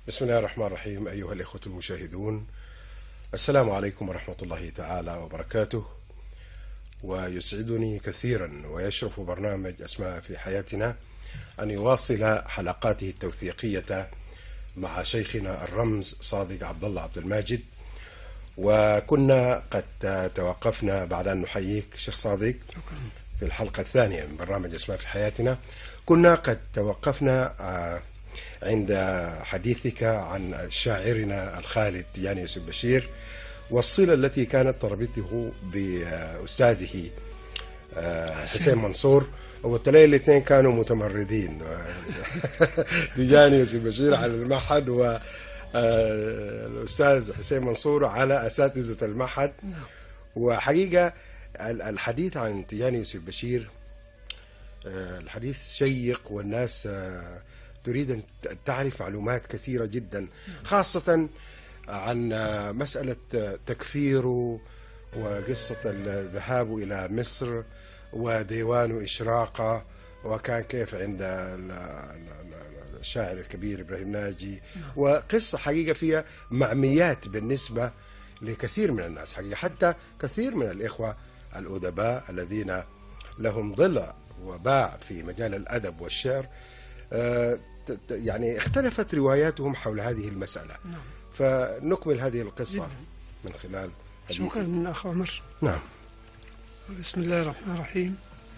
بسم الله الرحمن الرحيم أيها الإخوة المشاهدون السلام عليكم ورحمة الله تعالى وبركاته ويسعدني كثيرا ويشرف برنامج أسماء في حياتنا أن يواصل حلقاته التوثيقية مع شيخنا الرمز صادق عبد الله عبد الماجد وكنا قد توقفنا بعد أن نحييك شيخ صادق في الحلقة الثانية من برنامج أسماء في حياتنا كنا قد توقفنا عند حديثك عن شاعرنا الخالد يعني يوسف بشير والصلة التي كانت تربطه بأستاذه حسين منصور وبالتالي الاثنين كانوا متمردين ديجاني يوسف بشير على المعهد و الأستاذ حسين منصور على أساتذة المعهد وحقيقة الحديث عن تيجاني يوسف بشير الحديث شيق والناس تريد أن تعرف معلومات كثيرة جدا خاصة عن مسألة تكفيره وقصة الذهاب إلى مصر وديوان إشراقة وكان كيف عند الشاعر الكبير إبراهيم ناجي وقصة حقيقة فيها معميات بالنسبة لكثير من الناس حقيقة حتى كثير من الإخوة الأدباء الذين لهم ضلع وباع في مجال الأدب والشعر يعني اختلفت رواياتهم حول هذه المسألة نعم. فنكمل هذه القصة جداً. من خلال شكرا حديثك من أخ عمر نعم بسم الله الرحمن الرحيم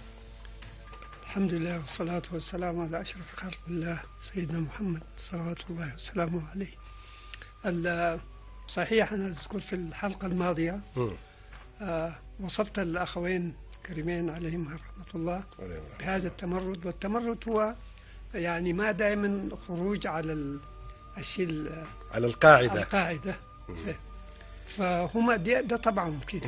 الحمد لله والصلاة والسلام على أشرف خلق الله سيدنا محمد صلوات الله وسلامه عليه ال- صحيح أنا أذكر في الحلقة الماضية مم. آه، وصفت الأخوين الكريمين عليهم رحمة الله بهذا التمرد والتمرد هو يعني ما دائما خروج على ال- الشيء ال- على القاعدة القاعدة فهم دي ده طبعهم كده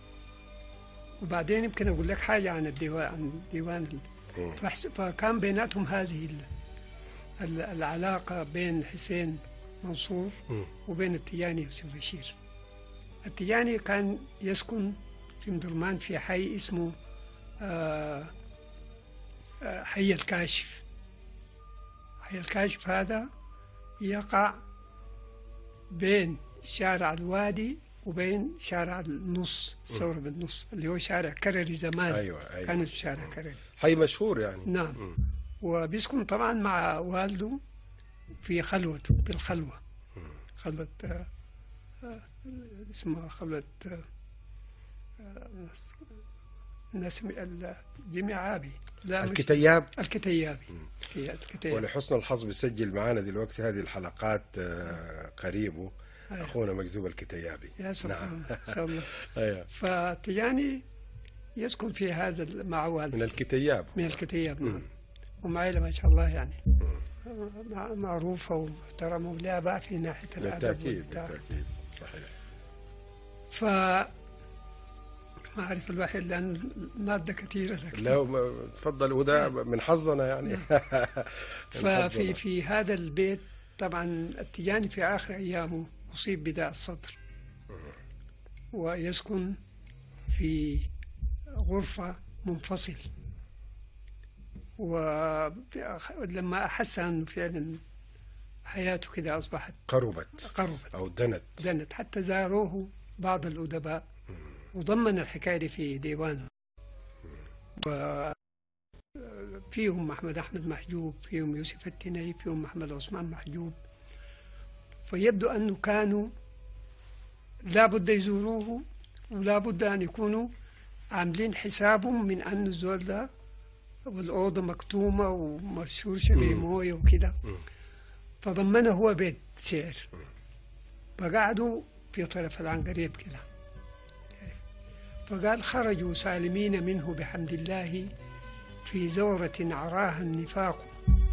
وبعدين يمكن أقول لك حاجة عن الديوان عن ديوان ال- مم. فحس- فكان بيناتهم هذه ال- ال- العلاقة بين حسين منصور مم. وبين التياني يوسف بشير التياني كان يسكن في مدرمان في حي اسمه آه، آه، حي الكاشف حي الكاشف هذا يقع بين شارع الوادي وبين شارع النص ثورة بالنص اللي هو شارع كرري زمان أيوة أيوة كان شارع كرري حي مشهور يعني نعم مم. وبيسكن طبعا مع والده في خلوته بالخلوة خلوة آه، آه، اسمها خلوة آه، آه، الناس الجميع عابي لا مش- الكتياب الكتيابي هي الكتيابي ولحسن الحظ بيسجل معنا دلوقتي هذه الحلقات آه، قريبه أيوة. أخونا مجذوب الكتيابي يا سبحان نعم. الله إن شاء الله أيوة. فتياني يسكن في هذا ال- مع والده من الكتياب من الكتياب نعم مم. هم عائلة ما شاء الله يعني مع- معروفة ومحترمة ولها باع في ناحية الأدب بالتأكيد والإبداع. بالتأكيد صحيح ف ما أعرف الواحد لأن مادة كثيرة لكن لا ما- تفضل وده من حظنا يعني من حظنا. ففي في هذا البيت طبعا التياني في آخر أيامه أصيب بداء الصدر ويسكن في غرفة منفصل ولما أحس أنه فعلا حياته كده أصبحت قربت قربت أو دنت زنت حتى زاروه بعض الأدباء وضمن الحكاية دي في ديوانه وفيهم محمد أحمد محجوب فيهم يوسف التني فيهم محمد عثمان محجوب فيبدو أنه كانوا لا بد يزوروه ولا بد أن يكونوا عاملين حسابهم من أن الزول ده والأوضة مكتومة ومشهورشة مم. بموية وكده مم. فضمنه هو بيت شعر فقعدوا في طرف العنقريب كده فقال خرجوا سالمين منه بحمد الله في زورة عراها النفاق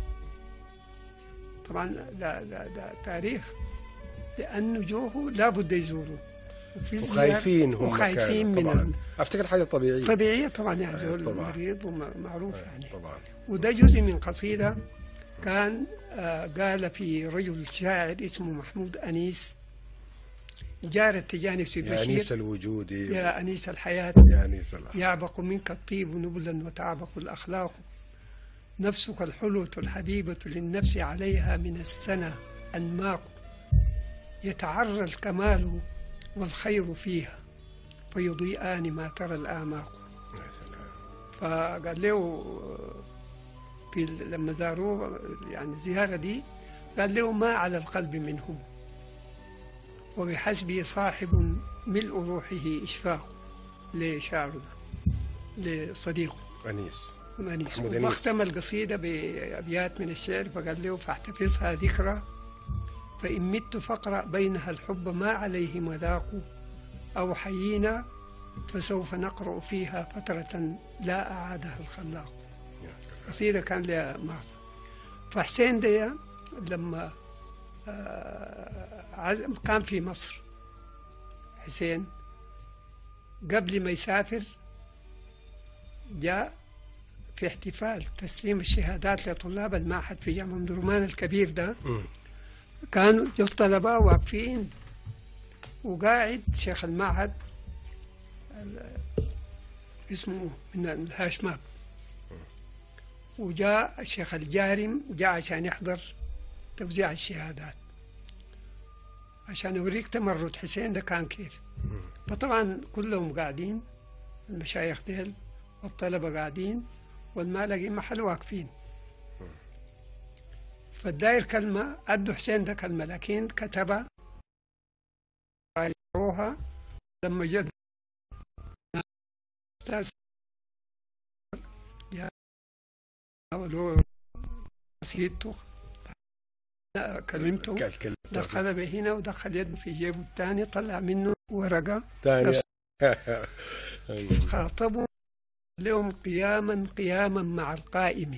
طبعا لا لا لا تاريخ لأنه جوه لا بد يزوروا وفي الزيارة- وخايفين هم وخايفين كانوا من طبعا ال- افتكر حاجة طبيعية طبيعية طبعا يعني أيوة زول طبعاً. مريض ومعروف يعني طبعا وده جزء من قصيدة كان آه، قال في رجل شاعر اسمه محمود أنيس جار التجاني في يا بشير أنيس الوجود يا أنيس الحياة يا أنيس الأخ يعبق منك الطيب نبلا وتعبق الأخلاق نفسك الحلوة الحبيبة للنفس عليها من السنة أنماق يتعرى الكمال والخير فيها فيضيئان ما ترى الآماق يا سلام فقال له في لما زاروه يعني الزيارة دي قال له ما على القلب منهم وبحسبه صاحب ملء روحه إشفاق لشاعرنا لصديقه أنيس أنيس محمود أنيس. واختم القصيدة بأبيات من الشعر فقال له فاحتفظها ذكرى فإن مت فاقرأ بينها الحب ما عليه مذاق أو حيينا فسوف نقرأ فيها فترة لا أعادها الخلاق يا سلام. قصيدة كان لها مغزى فحسين دي لما آه، عزم كان في مصر حسين قبل ما يسافر جاء في احتفال تسليم الشهادات لطلاب المعهد في جامعة أم درمان الكبير ده مم. كانوا الطلبة واقفين وقاعد شيخ المعهد ال- اسمه من الهاشماب وجاء الشيخ الجارم جاء عشان يحضر توزيع الشهادات عشان أوريك تمرد حسين ده كان كيف فطبعا كلهم قاعدين المشايخ ديل والطلبة قاعدين والما لاقي محل واقفين فالداير كلمة أدوا حسين ده كلمة لكن كتبها رايروها لما جد أستاذ يا له قصيدته كلمته كل- كل- دخل به هنا ودخل يده في جيبه الثاني طلع منه ورقة ثانية بس. أيوة. خاطبوا لهم قياما قياما مع القائم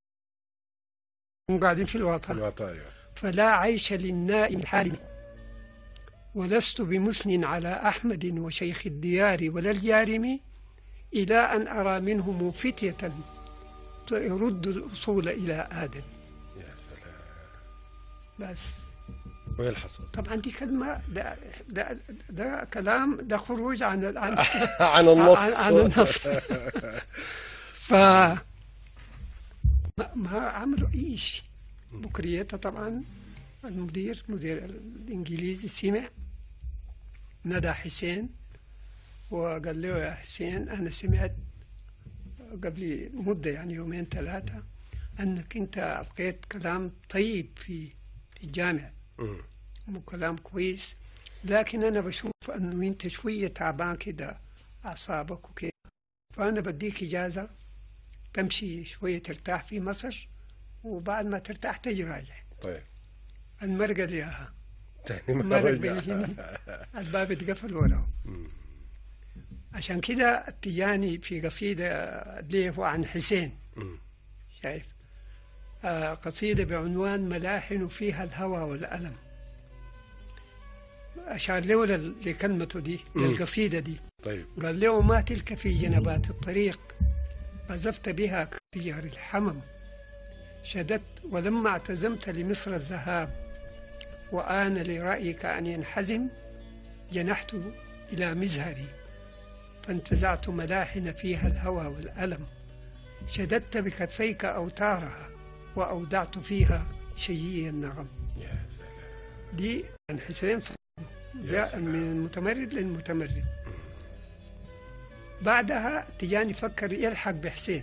هم قاعدين في الوطن الوطايا فلا عيش للنائم الحالم ولست بمسن على أحمد وشيخ الديار ولا الجارم إلى أن أرى منهم فتية يرد الأصول إلى آدم يا سلام بس وين الحصل؟ طبعا دي كلمة ده, ده, ده كلام ده خروج عن عن عن النص عن, عن النص ف ما, ما عملوا أي شيء بكريته طبعا المدير مدير الإنجليزي سمع ندى حسين وقال له يا حسين أنا سمعت قبل مدة يعني يومين ثلاثة أنك أنت ألقيت كلام طيب في في الجامع مم. مو كلام كويس لكن أنا بشوف أنه أنت شوية تعبان كده أعصابك وكده فأنا بديك إجازة تمشي شوية ترتاح في مصر وبعد ما ترتاح تجي راجع طيب المرقة ليها تاني ما مرق رجع باليمين الباب اتقفل وراه مم. عشان كده التجاني في قصيدة ليه هو عن حسين مم. شايف آه قصيدة بعنوان ملاحن فيها الهوى والألم أشار له لل- لكلمته دي مم. للقصيدة دي طيب قال له ما تلك في جنبات الطريق قذفت بها كفجر الحمم شددت ولما اعتزمت لمصر الذهاب وآن لرأيك أن ينحزم جنحت إلى مزهري فانتزعت ملاحن فيها الهوى والألم شددت بكفيك أوتارها وأودعت فيها شيي النغم يا سلام دي عن حسين صاحب جاء سلام. من المتمرد للمتمرد بعدها تجاني فكر يلحق بحسين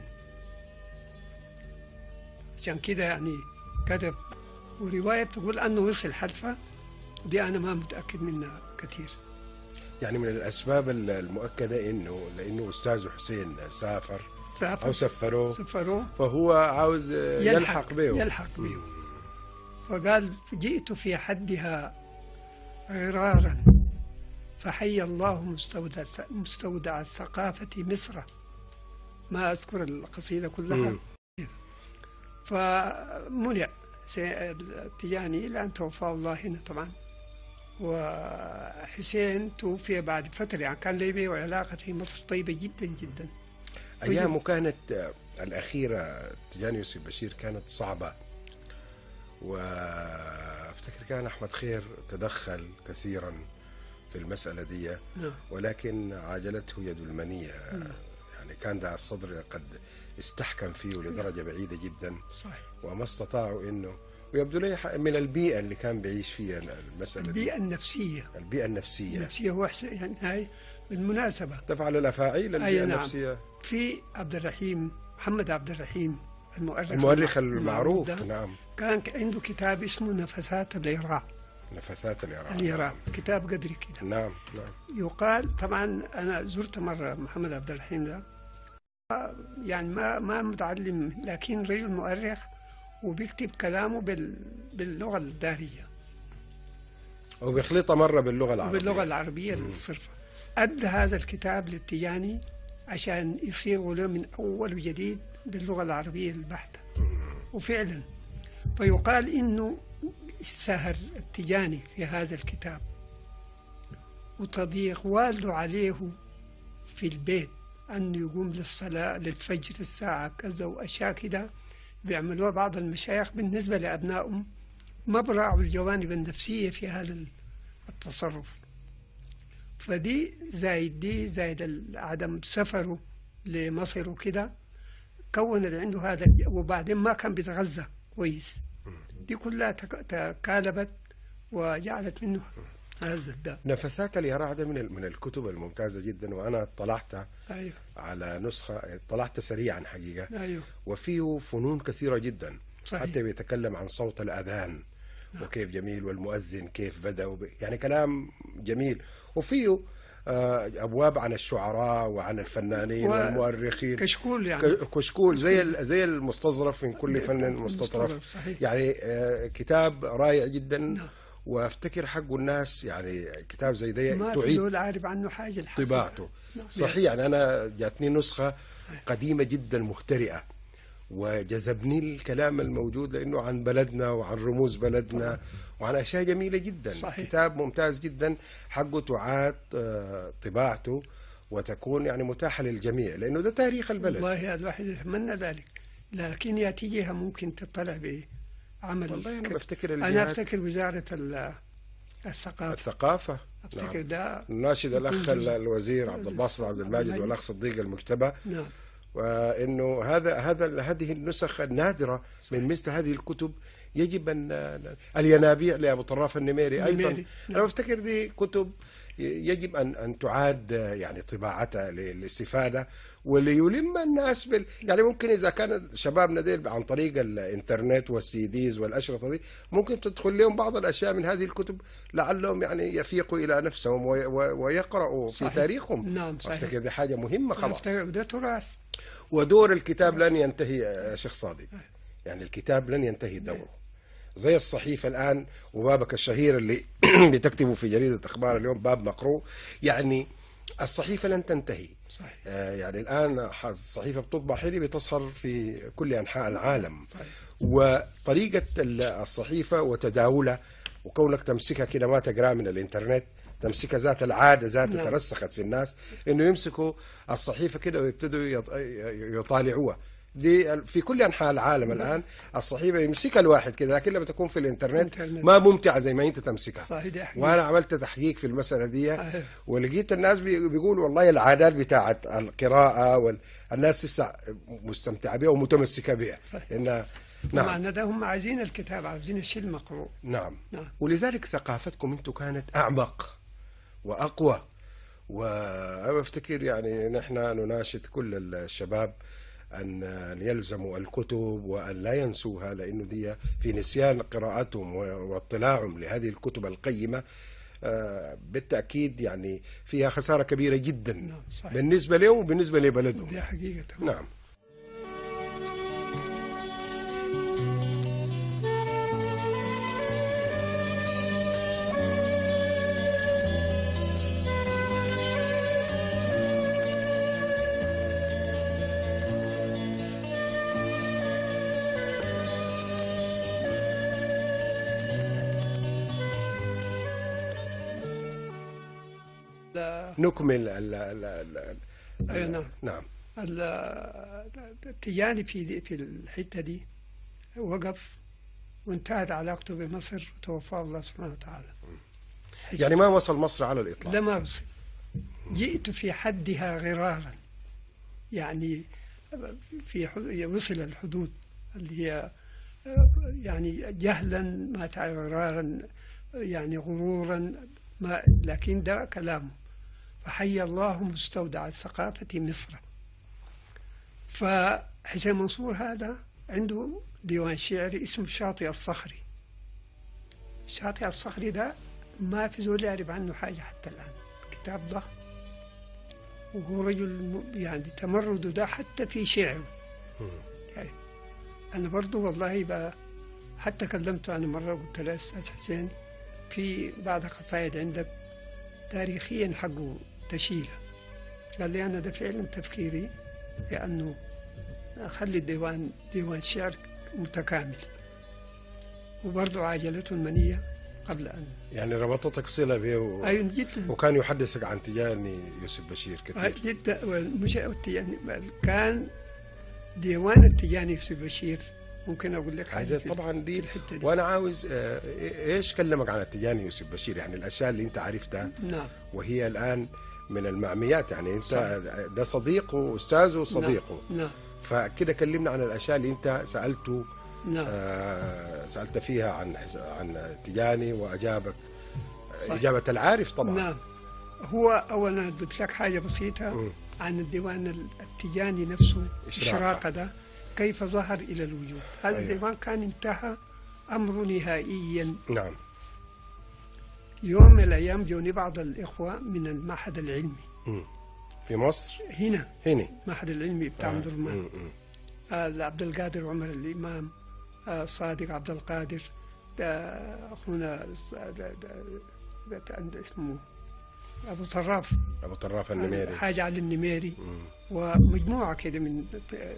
عشان كده يعني كتب ورواية بتقول أنه وصل حلفة دي أنا ما متأكد منها كثير يعني من الأسباب المؤكدة إنه لأنه أستاذه حسين سافر أو سافر سفروه سفروه فهو عاوز يلحق به يلحق به فقال جئت في حدها غرارا فحي الله مستودع مستودع الثقافة مصر ما أذكر القصيدة كلها مم. فمنع سي- التجاني إلى أن توفاه الله هنا طبعا وحسين توفي بعد فترة يعني كان لي وعلاقة في مصر طيبة جدا جدا أيامه كانت آه، الأخيرة تجاني يوسف بشير كانت صعبة وافتكر كان أحمد خير تدخل كثيرا في المسألة دي نعم ولكن عاجلته يد المنية يعني كان داع الصدر قد استحكم فيه لدرجة بعيدة جدا صحيح وما استطاعوا انه ويبدو لي ح- من البيئة اللي كان بيعيش فيها المسألة دي البيئة النفسية البيئة النفسية النفسية هو أحسن يعني هاي بالمناسبة تفعل الأفاعيل البيئة أي نعم. النفسية في عبد الرحيم محمد عبد الرحيم المؤرخ المؤرخ المعروف المعروف ده، نعم كان عنده كتاب اسمه نفثات الإيراع نفثات الإيران الإيراع كتاب قدري كده نعم نعم يقال طبعا انا زرت مره محمد عبد الرحيم ده يعني ما ما متعلم لكن رجل مؤرخ وبيكتب كلامه بال باللغه الدارجه وبيخلطها مرة باللغة العربية باللغه العربيه الصرفه ادى هذا الكتاب للتياني عشان يصيغوا له من اول وجديد باللغه العربيه البحته وفعلا فيقال انه سهر التجاني في هذا الكتاب وتضييق والده عليه في البيت أنه يقوم للصلاة للفجر الساعة كذا وأشياء كده بيعملوها بعض المشايخ بالنسبة لأبنائهم ما براعوا الجوانب النفسية في هذا التصرف فدي زايد دي زايد ال- عدم سفره لمصر وكده كون اللي عنده هذا الج- وبعدين ما كان بيتغذى كويس دي كلها تك- تكالبت وجعلت منه هذا الداء نفسات اليراع ده من ال- من الكتب الممتازة جدا وأنا اطلعت ايوه على نسخة اطلعت سريعا حقيقة ايوه وفيه فنون كثيرة جدا صحيح. حتى بيتكلم عن صوت الأذان وكيف جميل والمؤذن كيف بدأ وب... يعني كلام جميل وفيه آه، أبواب عن الشعراء وعن الفنانين و- والمؤرخين كشكول يعني ك- كشكول زي ال- زي المستظرف من كل فن المستظرف، مستطرف صحيح. يعني آه، كتاب رائع جدا نعم. وافتكر حقه الناس يعني كتاب زي ده ما في تعيد زول عارف عنه حاجه الحقيقة. طباعته نعم. صحيح يعني انا جاتني نسخه قديمه جدا مخترئه وجذبني الكلام الموجود لانه عن بلدنا وعن رموز بلدنا وعن اشياء جميله جدا صحيح. كتاب ممتاز جدا حقه تعاد آه، طباعته وتكون يعني متاحه للجميع لانه ده تاريخ البلد والله الواحد يتمنى ذلك لكن ياتي جهه ممكن تطلع بعمل والله انا ك- بفتكر انا الجهات افتكر وزاره ال- الثقافه الثقافه افتكر نعم. ده ناشد الاخ يكون جزء. الوزير عبد الباسط عبد الماجد الماجد. والاخ صديق المجتبى نعم وانه هذا هذا هذه النسخ النادره من مثل هذه الكتب يجب ان الينابيع لابو طراف النميري ايضا النميري، نعم. انا بفتكر دي كتب يجب ان ان تعاد يعني طباعتها للاستفاده وليلم الناس بال يعني ممكن اذا كان شبابنا ديل عن طريق الانترنت والسي ديز والاشرطه دي ممكن تدخل لهم بعض الاشياء من هذه الكتب لعلهم يعني يفيقوا الى نفسهم وي- وي- ويقرأوا في صحيح. تاريخهم نعم، صحيح. افتكر دي حاجه مهمه أنا خلاص أفتكر ده تراث ودور الكتاب لن ينتهي يا شيخ صادق يعني الكتاب لن ينتهي دوره زي الصحيفة الآن وبابك الشهير اللي بتكتبه في جريدة أخبار اليوم باب مقروء يعني الصحيفة لن تنتهي صحيح آه، يعني الآن الصحيفة بتطبع حلي بتصهر في كل أنحاء العالم صحيح. وطريقة ال- الصحيفة وتداولها وكونك تمسكها كده ما تقراها من الإنترنت تمسكها ذات العادة ذات نعم. ترسخت في الناس إنه يمسكوا الصحيفة كده ويبتدوا يط- يطالعوها دي ال- في كل انحاء العالم الان الصحيفه يمسكها الواحد كده لكن لما تكون في الانترنت الإنترنت. ما ممتعه زي ما انت تمسكها صحيح دي حقيقة. وانا عملت تحقيق في المساله دي أيوة. ولقيت الناس بي- بيقولوا والله العادات بتاعت القراءه والناس لسه مستمتعه بها ومتمسكه بها صحيح. انها نعم معنى ده هم عايزين الكتاب عايزين الشيء المقروء نعم نعم. ولذلك ثقافتكم انتم كانت اعمق واقوى وانا افتكر يعني نحن نناشد كل الشباب ان أن يلزموا الكتب وان لا ينسوها لانه دي في نسيان قراءتهم واطلاعهم لهذه الكتب القيمه آه، بالتاكيد يعني فيها خساره كبيره جدا نعم، صحيح. بالنسبه لهم وبالنسبه لبلدهم دي حقيقة نعم لا- نكمل ال ال ال أيوة نعم نعم ال- التجاني في في الحتة دي وقف وانتهت علاقته بمصر وتوفاه الله سبحانه وتعالى يعني ما وصل مصر على الاطلاق لما وصل جئت في حدها غرارا يعني في حد- وصل الحدود اللي هي يعني جهلا ما تعرارا يعني غرورا ما لكن ده كلامه فحي الله مستودع الثقافة مصر فحسين منصور هذا عنده ديوان شعري اسمه الشاطئ الصخري الشاطئ الصخري ده ما في زول يعرف عنه حاجة حتى الآن كتاب ضخم وهو رجل م- يعني تمرده ده حتى في شعره يعني أنا برضو والله بقى حتى كلمته أنا مرة قلت له أستاذ حسين في بعض قصائد عندك تاريخيا حقه تشيله قال لي أنا ده فعلا تفكيري لأنه أخلي الديوان ديوان شعر متكامل وبرضه عاجلته المنية قبل أن يعني ربطتك صلة به و... أيوة جدا وكان يحدثك عن تجاني يوسف بشير كثير جدا والمش التجاني كان ديوان التجاني يوسف بشير ممكن أقول لك حاجة في طبعا دي الحتة دي. وانا عاوز آه، ايش كلمك عن التجاني يوسف بشير يعني الاشياء اللي انت عرفتها نعم وهي الان من المعميات يعني انت صحيح. ده صديق واستاذ وصديقه نعم فكده كلمنا عن الاشياء اللي انت سالته نعم آه، سالت فيها عن حس- عن تجاني واجابك صحيح. اجابه العارف طبعا نعم هو أولا أضيف لك حاجة بسيطة مم. عن الديوان التجاني نفسه إشراقة. إشراقة ده كيف ظهر إلى الوجود هذا أيوة. الديوان كان انتهى أمره نهائيا نعم يوم من الأيام جوني بعض الإخوة من المعهد العلمي مم. في مصر هنا هنا المعهد العلمي بتاع آه. درمان مم. مم. آه عبد القادر عمر الإمام آه صادق عبد القادر آه أخونا س- ده- ده- ده- ده اسمه أبو طراف ابو طراف النميري حاجة علي النميري مم. ومجموعة كده من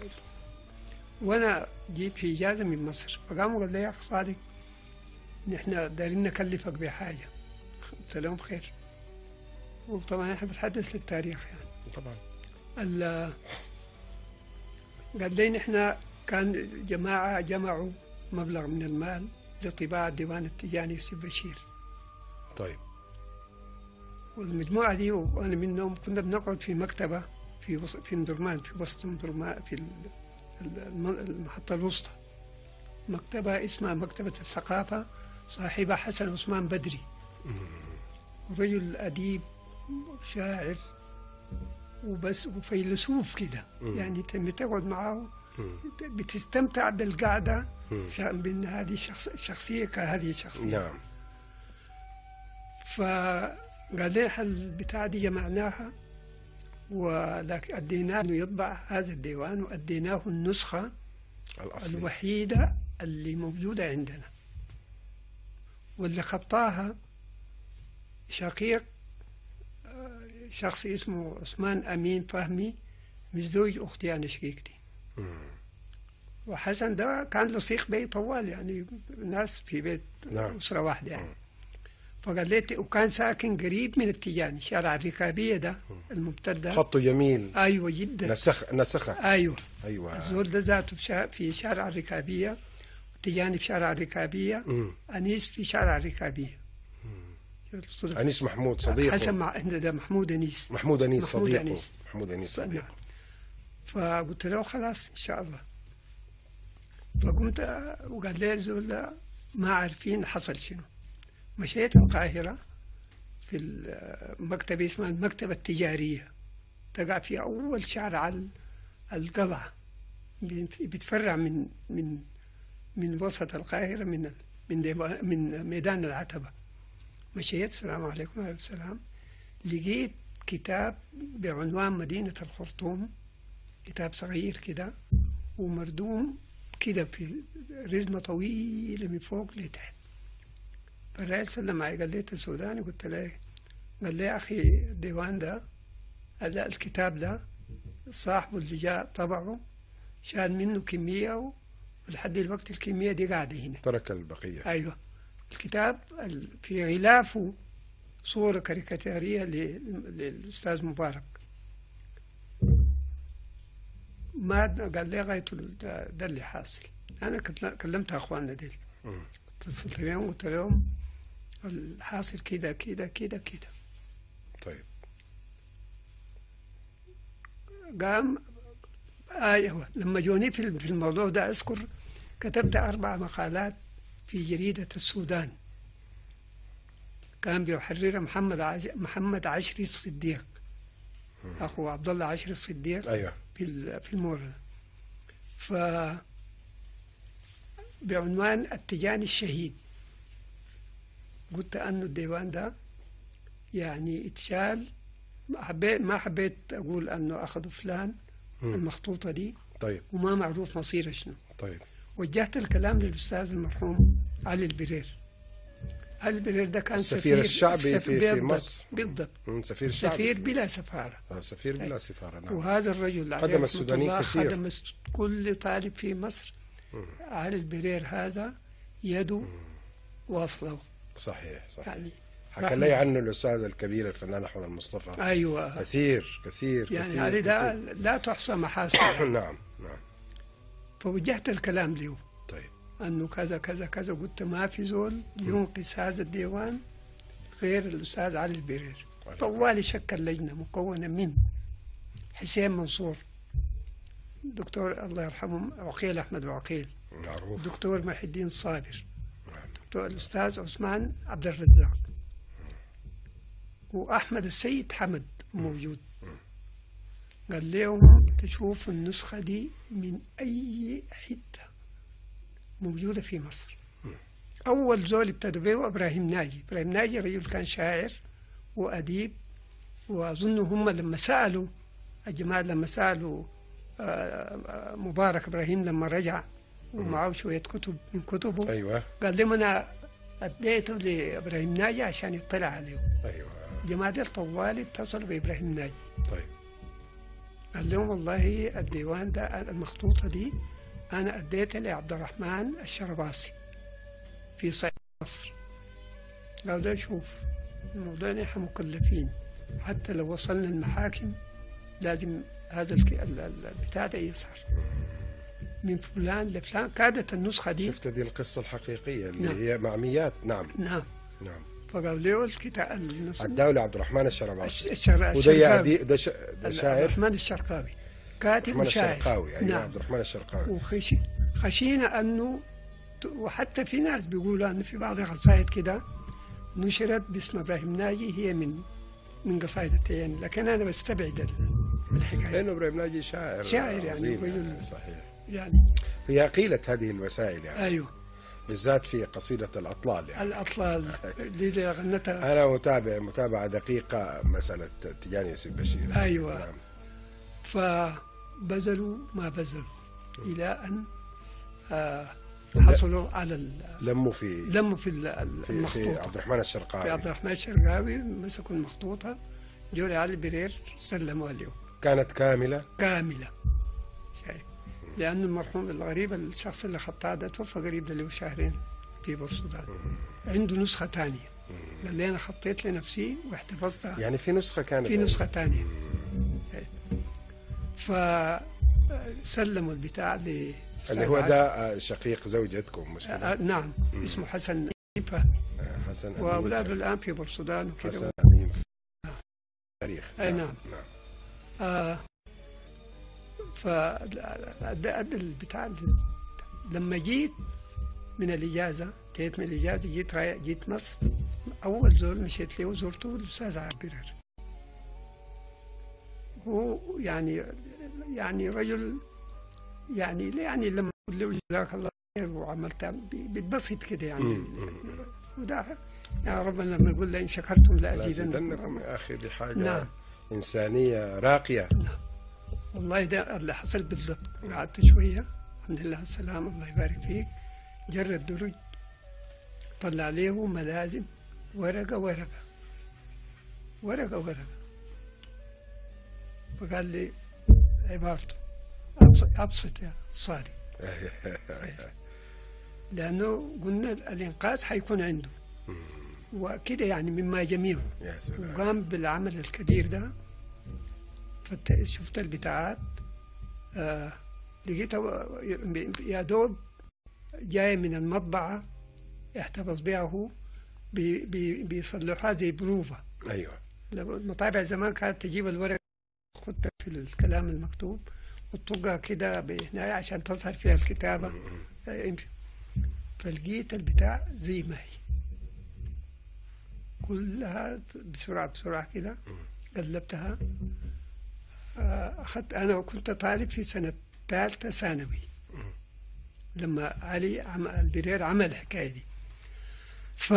وأنا جيت في إجازة من مصر فقاموا قال لي يا أخ صادق نحن دايرين نكلفك بحاجة قلت لهم خير وطبعا احنا بنتحدث للتاريخ يعني طبعا ال- قال لي نحن كان جماعة جمعوا مبلغ من المال لطباعة ديوان التجاني يوسف بشير طيب والمجموعة دي وأنا منهم كنا بنقعد في مكتبة في وسط في مدرمان في وسط مدرمان في ال- ال- الم- المحطة الوسطى مكتبة اسمها مكتبة الثقافة صاحبها حسن عثمان بدري رجل أديب شاعر وبس وفيلسوف كده مم. يعني لما تقعد معاه مم. بتستمتع بالقعدة مم. شا- بأن هذه شخص شخصية كهذه الشخصية نعم فقال لي البتاع دي جمعناها ولكن أديناه إنه يطبع هذا الديوان وأديناه النسخة الاصلي الوحيدة اللي موجودة عندنا واللي خطاها شقيق آه، شخص اسمه عثمان أمين فهمي مزوج أختي أنا شقيقتي مم. وحسن ده كان لصيق بي طوال يعني ناس في بيت نعم. أسرة واحدة يعني مم. فقال لي وكان ساكن قريب من التجاني شارع الركابية ده الممتد ده خطه جميل أيوة جدا نسخ نسخه أيوة ايوه الزول ده ذاته في شا- في شارع الركابية تجاني في شارع الركابية مم. أنيس في شارع الركابية شفت الصدف؟ انيس محمود صديقه حسن مع إن ده محمود أنيس محمود انيس محمود صديقه أنيس. محمود انيس نعم. صديقه فقلت له خلاص إن شاء الله فقمت آه، وقال لي الزول ده ما عارفين حصل شنو مشيت القاهرة في المكتبة اسمها المكتبة التجارية تقع في أول شارع على القلعة بيت- بيتفرع من من من وسط القاهرة من ال- من ديوا- من ميدان العتبة مشيت السلام عليكم وعليكم السلام لقيت كتاب بعنوان مدينة الخرطوم كتاب صغير كده ومردوم كده في رزمة طويلة من فوق لتحت فالرئيس سلم علي قال لي أنت سوداني قلت له قال لي يا أخي الديوان ده هذا الكتاب ده صاحبه اللي جاء طبعه شال منه كمية ولحد الوقت الكمية دي قاعدة هنا ترك البقيه أيوة الكتاب ال- في غلافه صورة كاريكاتيرية ل- للأستاذ مبارك ما قال لي غايته ده, ده اللي حاصل أنا كنت- كلمت أخواننا ديل مم. اتصلت بيهم قلت لهم الحاصل كده كده كده كده طيب قام ايوه لما جوني في في الموضوع ده اذكر كتبت أربع مقالات في جريدة السودان كان بيحررها محمد عج... محمد عشري الصديق أخو عبد الله عشري الصديق ايوه في ال- في المورد ف بعنوان التجاني الشهيد قلت أنه الديوان ده يعني اتشال ما حبيت ما حبيت أقول أنه أخذوا فلان مم. المخطوطة دي طيب وما معروف مصيره شنو طيب وجهت الكلام للأستاذ المرحوم علي البرير علي البرير ده كان السفير سفير الشعبي السف- في- في بالضبط- مصر. بالضبط مم، سفير شعبي سفير بلا سفارة آه، سفير بلا سفاره نعم وهذا الرجل عليه خدم رحمة السودانيين الله كثير. خدم الس- كل طالب في مصر علي البرير هذا يده واصله صحيح صحيح يعني حكى رحمة. لي عنه الاستاذ الكبير الفنان احمد المصطفى ايوه كثير كثير يعني كثير علي ده كثير. لا تحصى محاسنه نعم نعم فوجهت الكلام له طيب انه كذا كذا كذا قلت ما في زول ينقذ هذا الديوان غير الاستاذ علي البرير علي طوالي شكل لجنه مكونه من حسين منصور دكتور الله يرحمه عقيل احمد عقيل معروف دكتور محي الدين صابر نعم. دكتور الأستاذ عثمان عبد الرزاق وأحمد السيد حمد موجود قال لهم تشوف النسخة دي من أي حتة موجودة في مصر أول زول ابتدوا به إبراهيم ناجي إبراهيم ناجي رجل كان شاعر وأديب وأظن هم لما سألوا الجماعة لما سألوا آه، آه، مبارك إبراهيم لما رجع ومعه شوية كتب من كتبه ايوه قال لهم أنا أديته لإبراهيم ناجي عشان يطلع عليه ايوه الجماعة دي طوال اتصلوا بإبراهيم ناجي طيب قال لهم والله الديوان ده المخطوطة دي أنا أديتها لعبد الرحمن الشرباصي في صعيد مصر قال ده شوف الموضوع نحن مكلفين حتى لو وصلنا المحاكم لازم هذا الك- ال- ال- البتاع ده يظهر من فلان لفلان كادت النسخة دي شفت دي القصه الحقيقيه اللي نعم. هي معميات نعم نعم نعم فقالوا له الكتاب النسخة الدولة عبد الرحمن الشرباصي الشر... وده الشرقاوي. يعدي ده, ش... ده عبد شاعر الرحمن الشرقاوي كاتب الرحمن وشاعر الشرقاوي ايوه نعم عبد الرحمن الشرقاوي وخشي خشينا انه ت- وحتى في ناس بيقولوا انه في بعض القصائد كده نشرت باسم ابراهيم ناجي هي من من قصائد التياني لكن انا بستبعد ال- الحكايه لانه ابراهيم ناجي شاعر شاعر يعني، عظيم رجل- يعني صحيح يعني هي قيلة هذه الوسائل يعني ايوه بالذات في قصيدة الأطلال يعني الاطلال اللي غنتها أنا متابع متابعة دقيقة مسألة تجاني يوسف بشير أيوة. نعم. فبذلوا ما بذلوا الى ان آه، حصلوا على ال- لموا في لموا في ال- ال- في, في المخطوطه عبد الرحمن في الشرقاوي عبد الرحمن الشرقاوي مسكوا المخطوطة جو لعلي برير سلموا له كانت كاملة كاملة شايف لأنه المرحوم الغريب الشخص اللي خطاها ده توفى قريب له شهرين في بورسودان عنده نسخة تانية قال لي أنا خطيت لنفسي واحتفظتها يعني في نسخة كانت في نسخة تانية فسلموا البتاع ل اللي هو ده آه، شقيق زوجتكم مش كده آه، نعم اسمه حسن فهمي آه، حسن أمين وأولاده الآن في بورسودان وكذا حسن أمين تاريخ أي نعم. نعم آه ف البتاع لما جيت من الإجازة جيت من الإجازة جيت رايح جيت مصر أول زول مشيت له وزرته الأستاذ عبير هو يعني يعني رجل يعني يعني لما أقول له جزاك الله خير وعملت بي- بيتبسط كده يعني مم، مم. وده يا ربنا لما يقول لئن شكرتم لازيدنكم لأزيدنكم يا أخي دي حاجة نعم. إنسانية راقية والله ده اللي حصل بالضبط قعدت شوية الحمد لله على السلامة الله يبارك فيك جر الدرج طلع له ملازم ورقة ورقة ورقة ورقة فقال لي عبارته أبسط, أبسط يا صادق لأنه قلنا الإنقاذ حيكون عنده وكده يعني مما جميعه يا سلام وقام بالعمل الكبير ده فت- شفت البتاعات آه لقيتها يا دوب جاي من المطبعة يحتفظ بها هو بي- بي- بيصلحوها زي بروفة أيوه لو المطابع زمان كانت تجيب الورق خدتها في الكلام المكتوب وتطقها كده بهناية عشان تظهر فيها الكتابة فلقيت البتاع زي ما هي كلها بسرعة بسرعة كده قلبتها آه، أخذت أنا وكنت طالب في سنة ثالثة ثانوي لما علي عم البرير عمل الحكاية دي ف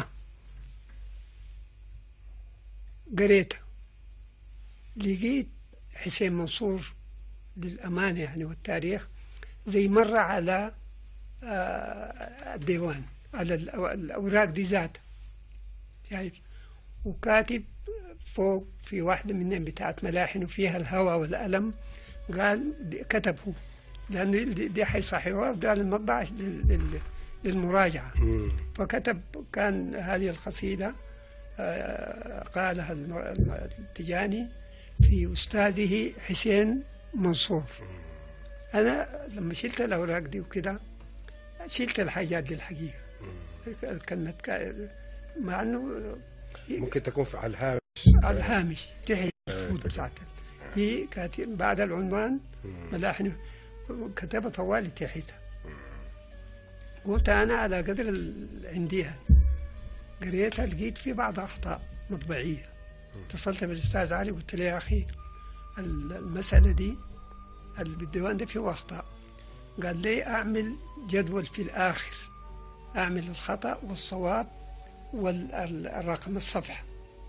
قريتها لقيت حسين منصور للأمانة يعني والتاريخ زي مرة على آه، الديوان على الأو- الأوراق دي ذاتها شايف وكاتب فوق في واحدة منهم بتاعت ملاحن وفيها الهوى والألم قال دي- كتب هو لأنه دي, دي حيصححوها وده للمطبعة لل- لل- للمراجعة مم. فكتب كان هذه القصيدة آه، قالها الم- الم- التجاني في أستاذه حسين منصور أنا لما شلت الأوراق دي وكده شلت الحاجات دي الحقيقة كلمة كا- مع أنه ممكن تكون في على الهامش على الهامش تحت الفوت بتاعتها هي كاتب بعد العنوان ملاحن كتبها طوالي تحتها قلت أنا على قدر ال- عنديها قريتها لقيت في بعض أخطاء مطبعية اتصلت بالأستاذ علي قلت له يا أخي ال- المسألة دي اللي بالديوان ده فيه أخطاء قال لي أعمل جدول في الآخر أعمل الخطأ والصواب والرقم الصفحة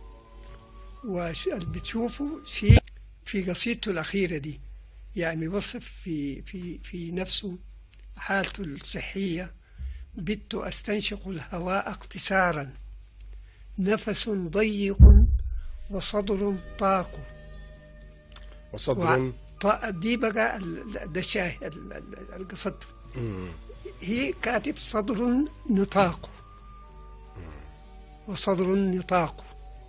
واللي بتشوفوا شيء في قصيدته الأخيرة دي يعني يوصف في في في نفسه حالته الصحية بت أستنشق الهواء اقتصارا نفس ضيق وصدر طاق وصدر ط- دي بقى ال- ده الشاهد ال- ال- القصد مم. هي كاتب صدر نطاق وصدر نطاق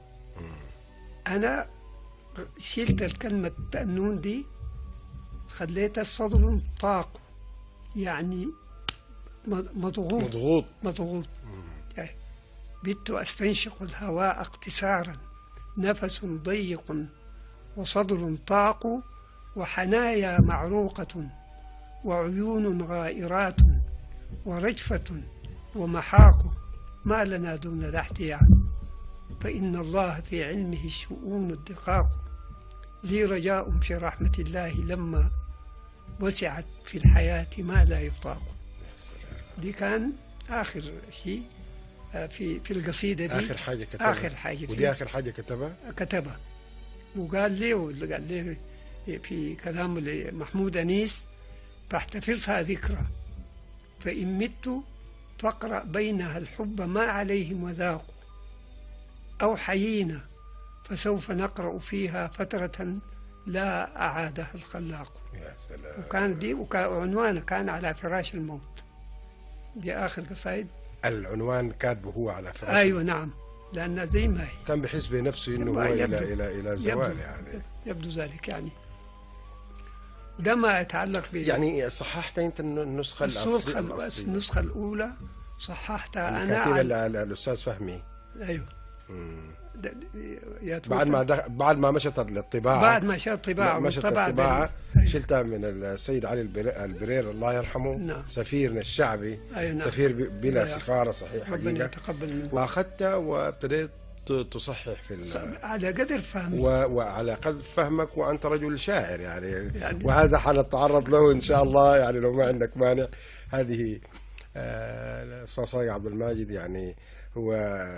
أنا شلت الكلمة النون دي خليتها صدر طاق يعني م- مضغوط مضغوط مضغوط يعني بت أستنشق الهواء اقتصارا نفس ضيق وصدر طاق وحنايا معروقة وعيون غائرات ورجفة ومحاق ما لنا دون ذا احتياع فإن الله في علمه الشؤون الدقاق لي رجاء في رحمة الله لما وسعت في الحياة ما لا يطاق دي كان آخر شيء آه، في في القصيدة دي اخر حاجه كتبها آخر حاجة ودي فيها. اخر حاجه كتبها كتبها وقال لي واللي قال لي في- في كلامه لمحمود أنيس فاحتفظها ذكرى فإن مت فاقرأ بينها الحب ما عليهم وذاقوا أو حيينا فسوف نقرأ فيها فترة لا أعادها الخلاق يا سلام وكان دي وكان عنوانه كان على فراش الموت دي آخر قصائد العنوان كاتبه هو على فراش أيوة نعم لأن زي ما هي كان بيحس بنفسه انه هو يبدو- الى الى الى زوال يعني يبدو ذلك يعني ده ما يتعلق ب يعني صححت انت الن- النسخه النسخة الاصليه ال- الأصلية. النسخة الأولى صححتها أنا الكاتب عن... ال- ال- الاستاذ فهمي أيوه مم. ده- يا بعد ما توفى. دخ... بعد ما مشت الطباعه بعد ما شاء الطباعة مشت والطبعة الطباعه أيوه. شلتها من السيد علي البر- البرير الله يرحمه نعم. سفيرنا الشعبي أيوه نعم. سفير ب- بلا الله سفاره صحيح ربنا حقيقه يتقبل منه واخذتها وابتديت ت- تصحح في ال... على قدر فهمي و... وعلى قدر فهمك وانت رجل شاعر يعني, يعني- وهذا حنتعرض له ان شاء الله يعني لو ما عندك مانع هذه آه، الاستاذ صادق عبد الماجد يعني هو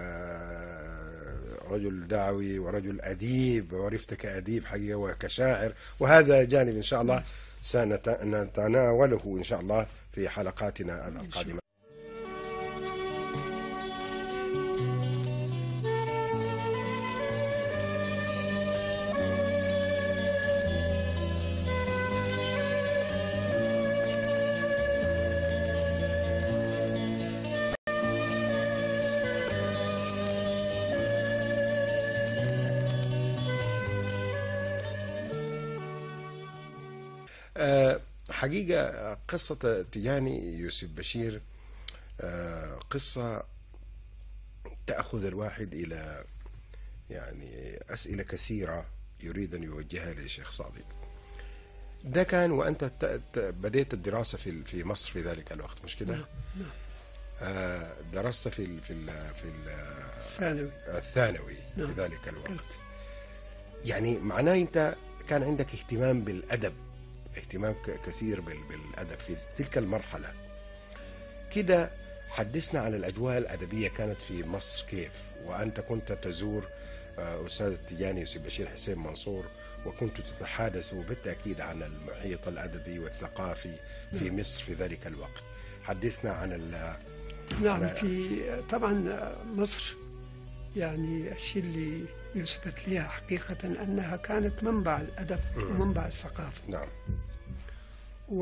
آه، رجل دعوي ورجل اديب وعرفت كاديب حقيقه وكشاعر وهذا جانب ان شاء الله سنتناوله ان شاء الله في حلقاتنا القادمه آه، حقيقة قصة تجاني يوسف بشير آه، قصة تأخذ الواحد إلى يعني أسئلة كثيرة يريد أن يوجهها للشيخ صادق ده كان وانت ت- ت- بديت الدراسه في في مصر في ذلك الوقت مش كده؟ نعم، نعم. آه، درست في ال في ال في ال ثانوي الثانوي نعم. في ذلك الوقت يعني معناه انت كان عندك اهتمام بالادب اهتمام ك- كثير بال- بالادب في تلك المرحله كده حدثنا عن الاجواء الادبيه كانت في مصر كيف وانت كنت تزور آه، استاذ التجاني يوسف بشير حسين منصور وكنت تتحدث بالتاكيد عن المحيط الادبي والثقافي في مصر في ذلك الوقت حدثنا عن ال- نعم أنا- في طبعا مصر يعني الشيء اللي يثبت لها حقيقة أنها كانت منبع الأدب ومنبع الثقافة نعم و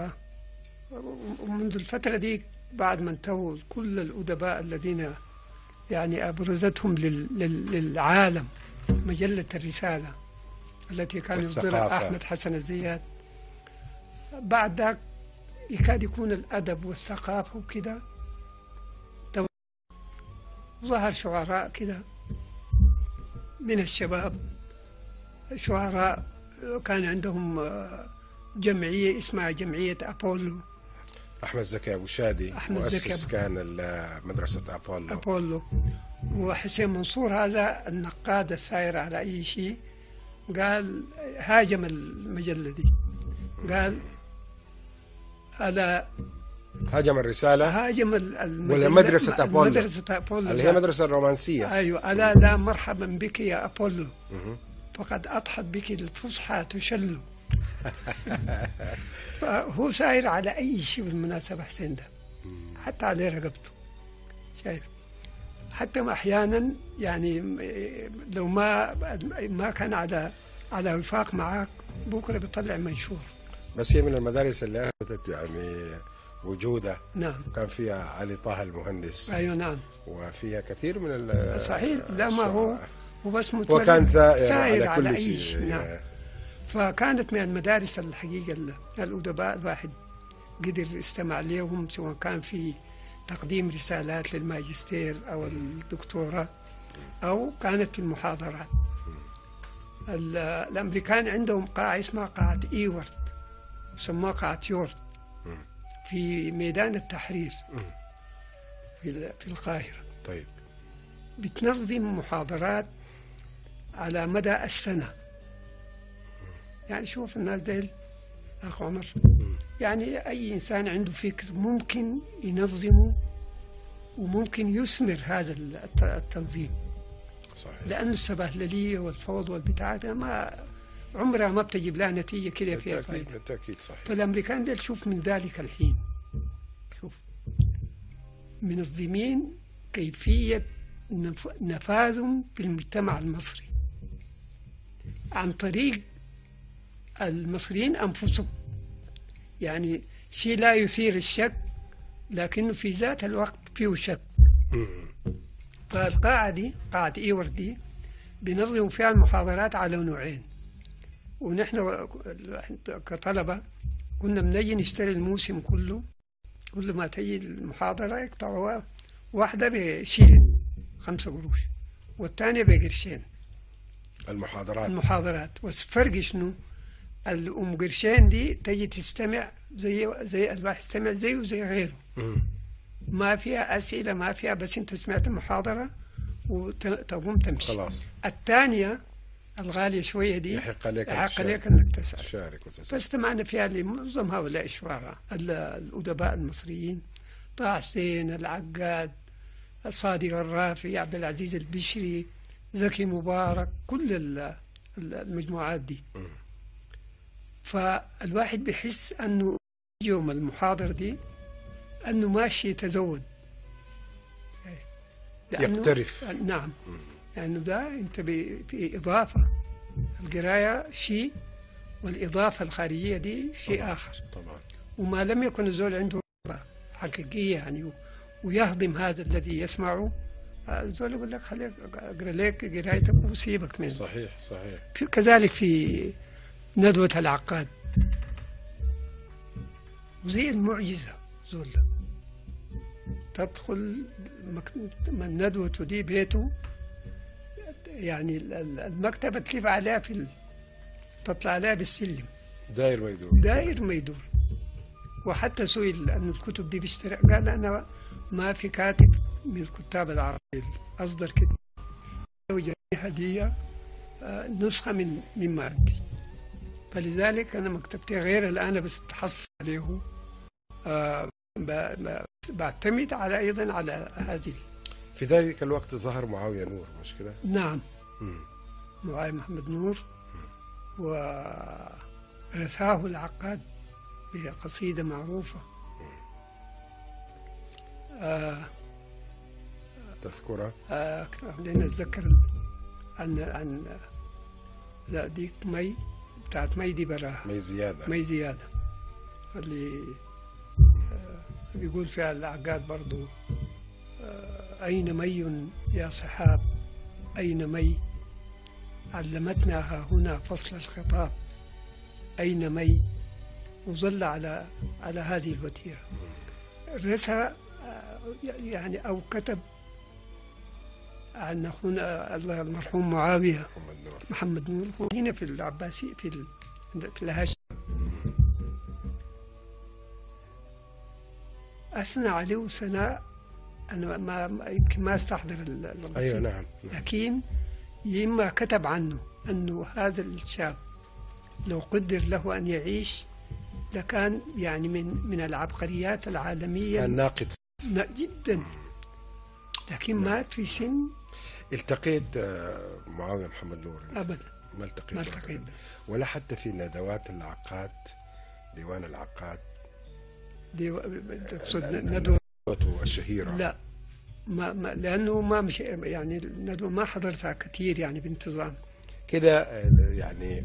ومنذ الفترة دي بعد ما انتهوا كل الأدباء الذين يعني أبرزتهم لل... لل... للعالم مجلة الرسالة التي كان يصدرها والثقافة. أحمد حسن الزيات بعد ذاك يكاد يكون الأدب والثقافة وكده تو- ظهر شعراء كده من الشباب شعراء كان عندهم آه، جمعية اسمها جمعية أبولو احمد زكي ابو شادي أحمد مؤسس زكي أبو- كان ال- مدرسه ابولو أبولو وحسين منصور هذا النقاد الثائر على أي شيء قال هاجم المجلة دي قال ألا هاجم الرساله هاجم ال- المجلة ولا مدرسة أبولو؟ مدرسة أبولو اللي هي مدرسه الرومانسيه أيوة ألا لا مرحبا بك يا أبولو مهم. فقد أضحت بك الفصحى تشل فهو ساير على أي شيء بالمناسبة حسين ده حتى على رقبته شايف حتى ما أحيانا يعني م- لو ما ما كان على على وفاق معك بكرة بيطلع منشور بس هي من المدارس اللي اثبتت يعني وجوده نعم كان فيها علي طه المهندس أيوة نعم وفيها كثير من ال- صحيح لا ما هو الشعراء. هو بس هو متولد كان سائر, سائر على كل أي شيء شيء نعم فكانت من المدارس الحقيقة ال- الأدباء الواحد قدر يستمع لهم سواء كان في تقديم رسالات للماجستير أو الدكتوراه أو كانت في المحاضرات ال- الأمريكان عندهم قاعة اسمها قاعة إيورد يسموها قاعة يورد في ميدان التحرير في ال- في القاهرة طيب بتنظم محاضرات على مدى السنة يعني شوف الناس ديل أخ عمر يعني أي إنسان عنده فكر ممكن ينظمه وممكن يثمر هذا الت- التنظيم صحيح لأن السبهللية والفوضى والبتاع ده ما عمرها ما بتجيب لها نتيجة كده فيها بالتاكيد فائدة بالتاكيد صحيح فالأمريكان ديل شوف من ذلك الحين شوف منظمين كيفية نف- نفاذهم في المجتمع المصري عن طريق المصريين أنفسهم يعني شيء لا يثير الشك لكنه في ذات الوقت فيه شك مم. فالقاعة دي قاعة إيورد دي بينظموا فيها المحاضرات على نوعين ونحن كطلبة كنا بنجي نشتري الموسم كله كل ما تجي المحاضرة يقطعوها واحدة بشيلين خمسة قروش والثانية بقرشين المحاضرات المحاضرات والفرق شنو؟ الأم قرشين دي تجي تستمع زي زي الواحد يستمع زيه وزي غيره مم. ما فيها أسئلة ما فيها بس أنت سمعت المحاضرة وتقوم تمشي خلاص الثانية الغالية شوية دي يحق عليك أن يحق تشارك. عليك أنك تسأل تشارك وتسأل فاستمعنا فيها لمعظم هؤلاء الشعراء ال- الأدباء المصريين طه حسين العقاد صادق الرافي عبد العزيز البشري زكي مبارك كل ال- ال- المجموعات دي مم. فالواحد بيحس أنه يوم المحاضرة دي أنه ماشي يتزود لأنه- يقترف. نعم لأنه ده أنت ب- في إضافة القراية شيء والإضافة الخارجية دي شيء طبعاً. آخر طبعا وما لم يكن الزول عنده رغبة حقيقية يعني و- ويهضم هذا الذي يسمعه الزول يقول لك خليك اقرا لك قرايتك وسيبك منه صحيح صحيح في كذلك في ندوة العقاد زي المعجزة زول ده. تدخل مك- من ندوته دي بيته يعني ال- ال- المكتبة تلف عليها في ال... تطلع عليها بالسلم داير ما يدور داير ما يدور وحتى سئل أن الكتب دي بيشتري قال أنا ما في كاتب من الكتاب العرب أصدر كتاب وجاني هدية آه، نسخة من مما عندي فلذلك أنا مكتبتي غير الآن بس تحصل عليه آه، ب- ب- بعتمد على أيضا على هذه في ذلك الوقت ظهر معاوية نور مش كده؟ نعم مم. معاي محمد نور ورثاه العقاد بقصيدة معروفة آه تذكرة آه خلينا نتذكر عن عن لا ديك مي بتاعت مي دي براها مي زيادة مي زيادة اللي آه بيقول فيها العقاد برضو آه أين مي يا صحاب أين مي علمتنا ها هنا فصل الخطاب أين مي وظل على على هذه الوتيرة رسى آه، يعني أو كتب عن أخونا الله المرحوم معاوية محمد نور محمد نور هو هنا في العباسي في ال... في الهاشم أثنى عليه ثناء أنا ما ما- يمكن ما استحضر ال- القصيدة أيوة نعم نعم. لكن يما كتب عنه أنه هذا الشاب لو قدر له أن يعيش لكان يعني من من العبقريات العالمية كان ناقد ن- جدا لكن مات في سن التقيت آه، معاوية محمد نور أبدا ما التقيت ما معه. التقيت ولا حتى في ندوات العقاد ديوان العقاد دي تقصد ال- ندوة ندوته الشهيرة لا ما, ما لأنه ما مش يعني الندوة ما حضرتها كثير يعني بانتظام كده آه، يعني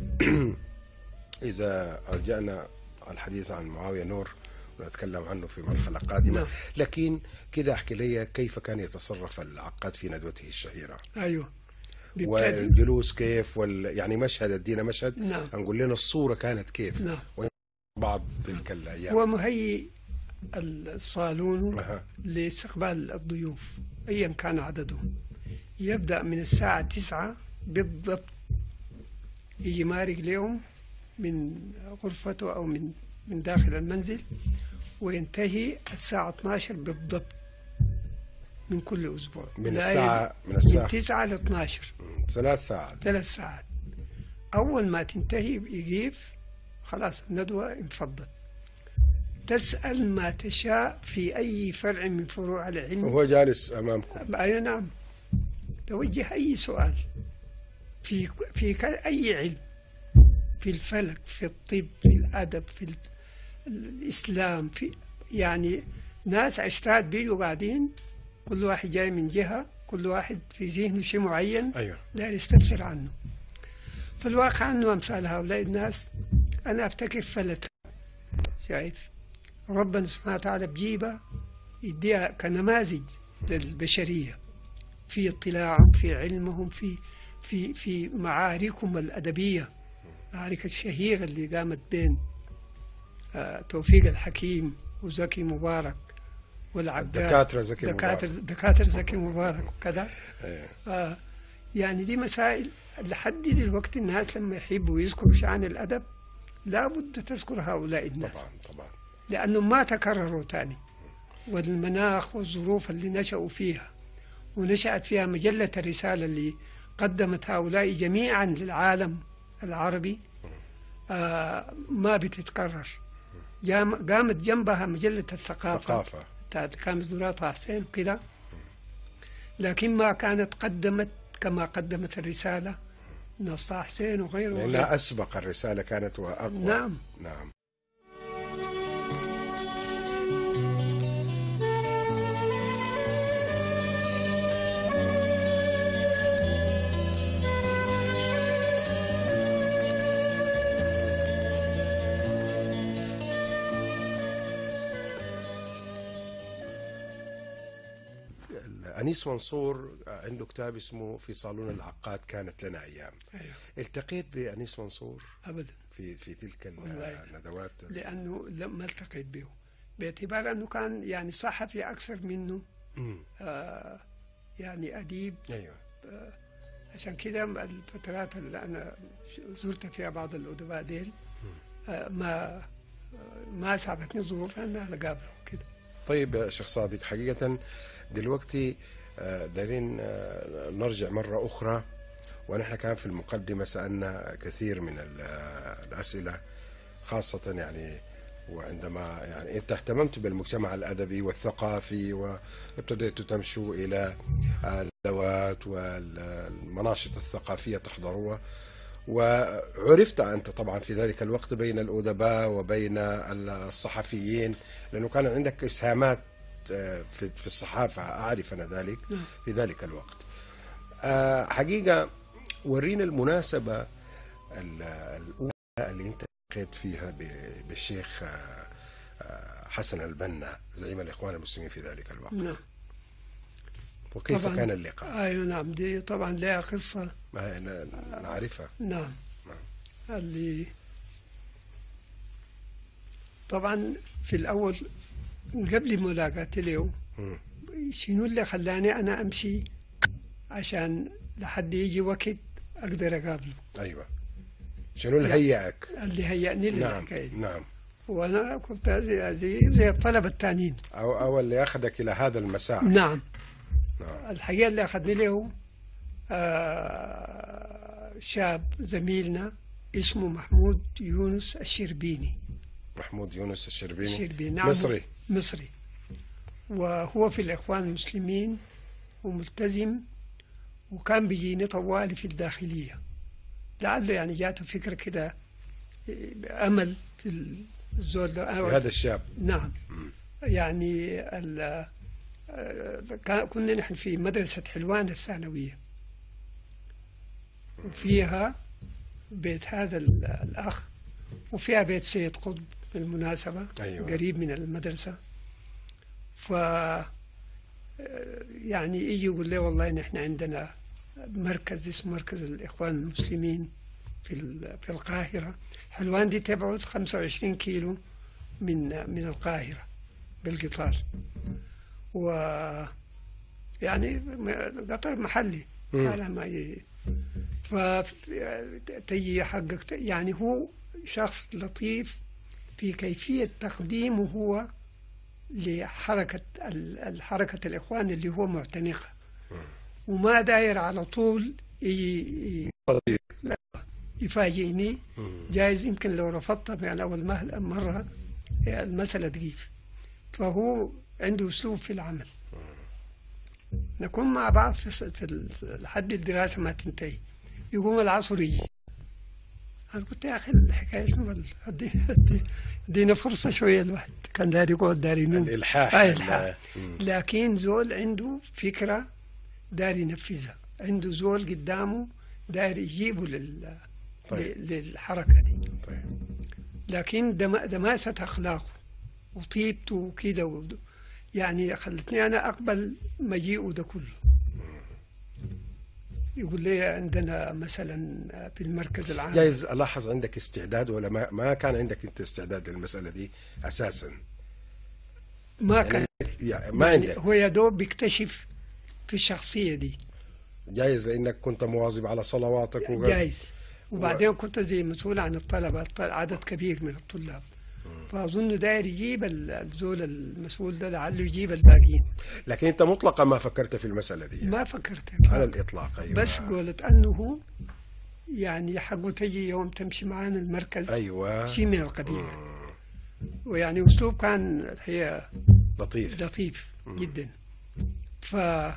إذا رجعنا الحديث عن معاوية نور ونتكلم عنه في مرحلة قادمة نعم. لكن كده احكي لي كيف كان يتصرف العقاد في ندوته الشهيرة أيوه بيبتدي والجلوس كيف وال... يعني مشهد ادينا مشهد نعم نقول لنا الصورة كانت كيف نعم بعض تلك الأيام هو مهيئ الصالون أها. لاستقبال الضيوف أيا كان عددهم يبدأ من الساعة تسعة بالضبط يجي مارق لهم من غرفته أو من من داخل المنزل وينتهي الساعة 12 بالضبط من كل أسبوع من لا الساعة من يز- من الساعة 9 ل 12 ثلاث ساعات ثلاث ساعات أول ما تنتهي يجيف خلاص الندوة انفضت تسأل ما تشاء في أي فرع من فروع العلم وهو جالس أمامكم أي نعم توجه أي سؤال في في ك- أي علم في الفلك في الطب في الأدب في ال- الإسلام في يعني ناس أشتات بيجوا قاعدين كل واحد جاي من جهة كل واحد في ذهنه شيء معين أيوه لا يستفسر عنه في الواقع أنه أمثال هؤلاء الناس أنا أفتكر فلت شايف ربنا سبحانه وتعالى بجيبها يديها كنماذج للبشرية في اطلاعهم في علمهم في في في معاركهم الأدبية المعارك الشهيرة اللي قامت بين آه، توفيق الحكيم وزكي مبارك والعقاد دكاترة زكي دكاترة مبارك دكاترة زكي مبارك وكذا أيوه. آه يعني دي مسائل لحد دلوقتي الناس لما يحبوا يذكروا شأن الأدب لابد تذكر هؤلاء الناس طبعا طبعا لأنهم ما تكرروا تاني والمناخ والظروف اللي نشأوا فيها ونشأت فيها مجلة الرسالة اللي قدمت هؤلاء جميعا للعالم العربي آه ما بتتكرر جام- قامت جنبها مجلة الثقافة ثقافة بتاعت كان زرار طه حسين كده لكن ما كانت قدمت كما قدمت الرسالة ناس طه حسين وغيره وغيره. لأنها أسبق الرسالة كانت وأقوى نعم نعم أنيس منصور عنده كتاب اسمه في صالون العقاد كانت لنا أيام أيوه. التقيت بأنيس منصور أبدا في في تلك والله. الندوات لأنه لما التقيت به باعتبار أنه كان يعني صحفي أكثر منه مم. آه يعني أديب أيوه عشان كده الفترات اللي أنا زرت فيها بعض الأدباء ديل آه، ما ما ساعدتني الظروف أن أقابله كده طيب يا شيخ صادق حقيقة دلوقتي آه، دارين آه، نرجع مرة أخرى ونحن كان في المقدمة سألنا كثير من ال- آه، الأسئلة خاصة يعني وعندما يعني أنت اهتممت بالمجتمع الأدبي والثقافي وابتديت تمشوا إلى الندوات والمناشط الثقافية تحضروها وعرفت أنت طبعا في ذلك الوقت بين الأدباء وبين الصحفيين لأنه كان عندك إسهامات آه، في في الصحافة أعرف أنا ذلك في ذلك الوقت آه، حقيقة ورينا المناسبة ال- الأولى اللي أنت التقيت فيها ب- بالشيخ آه، آه، حسن البنا زعيم الإخوان المسلمين في ذلك الوقت نعم وكيف طبعاً. كان اللقاء أيوة نعم دي طبعا لها قصة ما ن- نعرفها نعم نعم. اللي طبعا في الأول قبل ملاقاتي له مم. شنو اللي خلاني أنا أمشي عشان لحد يجي وقت أقدر أقابله أيوة شنو اللي هيأك اللي هيأني نعم للحكاية دي. نعم وأنا كنت زي زي, زي الطلبة التانيين أو أو اللي أخذك إلى هذا المساء نعم نعم الحقيقة اللي أخذني له آه شاب زميلنا اسمه محمود يونس الشربيني محمود يونس الشربيني الشربيني نعم مصري مصري وهو في الإخوان المسلمين وملتزم وكان بيجيني طوالي في الداخلية لعله يعني جاته فكرة كده أمل في الزول ده هذا الشاب نعم يعني ال- آه، كان- كنا نحن في مدرسة حلوان الثانوية وفيها بيت هذا ال- الأخ وفيها بيت سيد قطب بالمناسبة أيوة. قريب من المدرسة ف آه، يعني يجي يقول لي والله نحن عندنا مركز اسمه مركز الإخوان المسلمين في ال- في القاهرة حلوان دي تبعد 25 كيلو من من القاهرة بالقطار و يعني م- قطر محلي مم. على ما ي... ف تجي حقك يعني هو شخص لطيف في كيفية تقديمه هو لحركة ال- الحركة الإخوان اللي هو معتنقها وما داير على طول يجي يفاجئني مم. جايز يمكن لو رفضت من أول مهل- مرة المسألة تجيف فهو عنده أسلوب في العمل نكون مع بعض في, س- في ال- لحد الدراسة ما تنتهي يقوم العصر يجي أنا قلت يا أخي الحكاية شنو بل- ادي- ادي- ادينا فرصة شوية الواحد كان داري يقعد داري ينوم الإلحاح أي ال- الحاح. مم. لكن زول عنده فكرة داري ينفذها عنده زول قدامه داري يجيبه لل... طيب. ل- للحركة دي طيب لكن دم... دماسة أخلاقه وطيبته وكده و... يعني خلتني أنا أقبل مجيئه ده كله يقول لي عندنا مثلا في المركز العام جايز ألاحظ عندك استعداد ولا ما ما كان عندك أنت استعداد للمسألة دي أساسا ما كان يعني ما يعني عندك هو يا دوب بيكتشف في الشخصية دي جايز لأنك كنت مواظب على صلواتك وغير جايز وبعدين كنت زي مسؤول عن الطلبة الط- عدد كبير من الطلاب فأظن داير يجيب ال- الزول المسؤول ده لعله يجيب الباقيين لكن أنت مطلقا ما فكرت في المسألة دي ما فكرت على الإطلاق أيوة بس قلت أنه يعني حقه تجي يوم تمشي معانا المركز أيوة شيء من القبيل مم. ويعني أسلوب كان الحقيقة لطيف لطيف جدا ف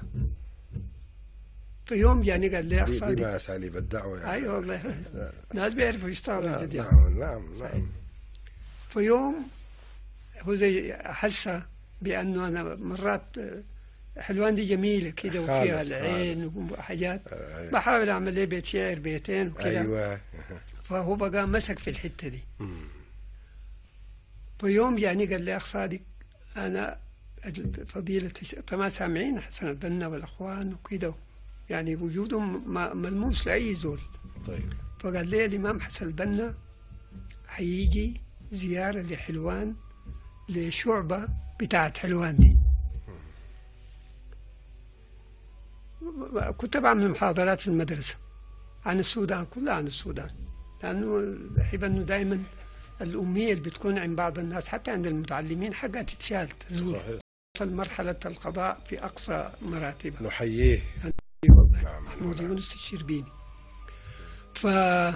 في يوم يعني قال لي دي, أخ دي صادق ما أساليب الدعوة يعني أي والله ناس بيعرفوا يشتغلوا نعم جد يعني. نعم نعم, نعم. في يوم هو زي أحس بأنه أنا مرات حلوان دي جميلة كده وفيها خالص، العين خالص. وحاجات أيوة. بحاول أعمل لي بيت شعر بيتين وكده أيوة فهو بقى مسك في الحتة دي مم. في يوم يعني قال لي أخ صادق أنا أجل فضيلة الش- طبعا سامعين حسن البنا والأخوان وكده يعني وجودهم م- ملموس لأي زول طيب فقال لي الإمام حسن البنا حيجي زيارة لحلوان لشعبة بتاعت حلوان دي كنت بعمل محاضرات في المدرسة عن السودان كلها عن السودان لأنه بحب أنه دائما الأمية اللي بتكون عند بعض الناس حتى عند المتعلمين حقها تتشال تزول صحيح وصل مرحلة القضاء في أقصى مراتبها نحييه والله نعم محمود يونس الشربيني ف